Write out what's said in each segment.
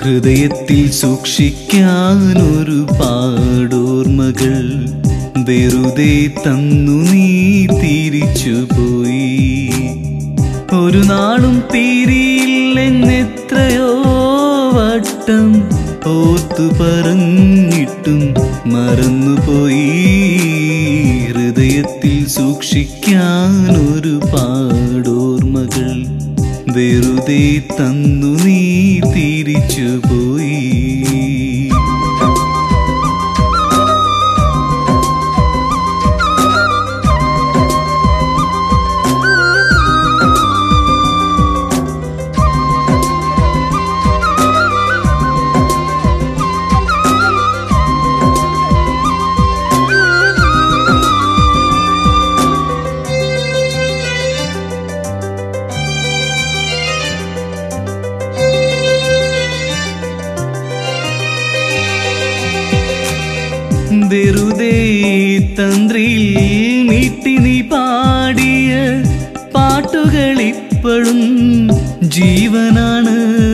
ഹൃദയത്തിൽ സൂക്ഷിക്കാൻ ഒരു പാടോർമ്മകൾ വെറുതെ തന്നു നീ തിരിച്ചുപോയി ഒരു നാളും തീരിയില്ലെന്നെത്രയോ വട്ടം ഓർത്തു പറഞ്ഞിട്ടും മറന്നുപോയി ഹൃദയത്തിൽ സൂക്ഷിക്കാൻ ഒരു പാടോർമ്മകൾ വെറുതെ തന്നു നീ തിരിച്ചുപോയി വെറുതെ തന്ത്രിയിൽ നീട്ടി നീ പാടിയ പാട്ടുകൾ ഇപ്പോഴും ജീവനാണ്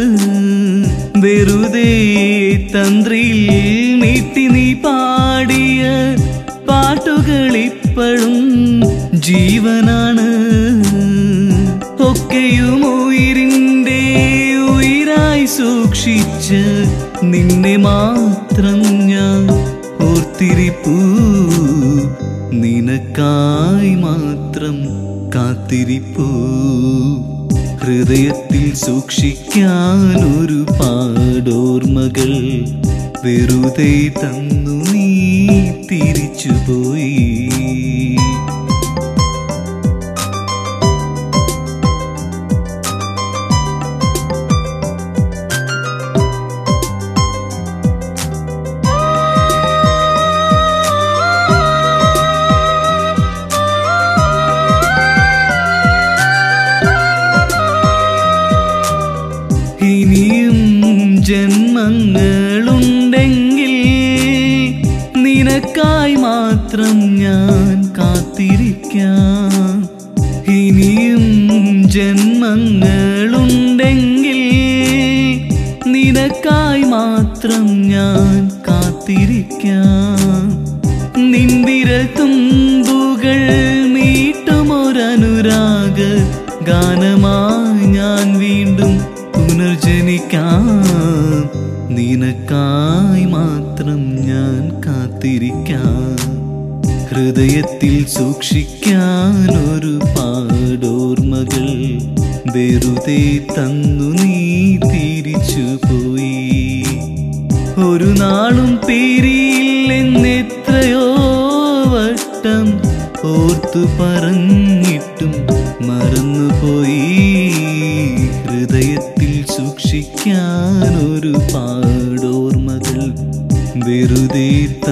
വെറുതെ തന്ത്രിയിൽ നീട്ടി നീ പാടിയ പാട്ടുകൾ ഇപ്പോഴും ജീവനാണ് ഒക്കെയും ഉയിരിൻ്റെ ഉയിരായി സൂക്ഷിച്ച് നിന്നെ മാത്രം ഞാൻ ഓർത്തിരിപ്പൂ നിനക്കായി മാത്രം കാത്തിരിപ്പൂ ഹൃദയത്തിൽ സൂക്ഷിക്കാൻ ഒരു പാടോർമ്മകൾ വെറുതെ തന്നു നീ തിരിച്ചുപോയി ഇനിയും ജന്മങ്ങളുണ്ടെങ്കിൽ നിനക്കായി മാത്രം ഞാൻ കാത്തിരിക്കാം ഇനിയും ജന്മങ്ങളുണ്ടെങ്കിൽ നിനക്കായി മാത്രം ഞാൻ കാത്തിരിക്കാം നിന്ദിര തുമ്പുകൾ മീട്ടുമൊരനുരാഗ ഗാനമായി ഞാൻ വീണ്ടും പുനർജനിക്കാം നിനക്കായി മാത്രം ഞാൻ കാത്തിരിക്കാം ഹൃദയത്തിൽ സൂക്ഷിക്കാൻ ഒരു പാടോർമ്മകൾ വെറുതെ തന്നു നീ തിരിച്ചുപോയി ഒരു നാളും തീരിയില്ലെന്നെത്രയോ വട്ടം ഓർത്തു പറഞ്ഞിട്ടും മറന്നുപോയി ഹൃദയത്തിൽ സൂക്ഷിക്കാൻ ഒരു പാടോർമ്മകൾ വെറുതെ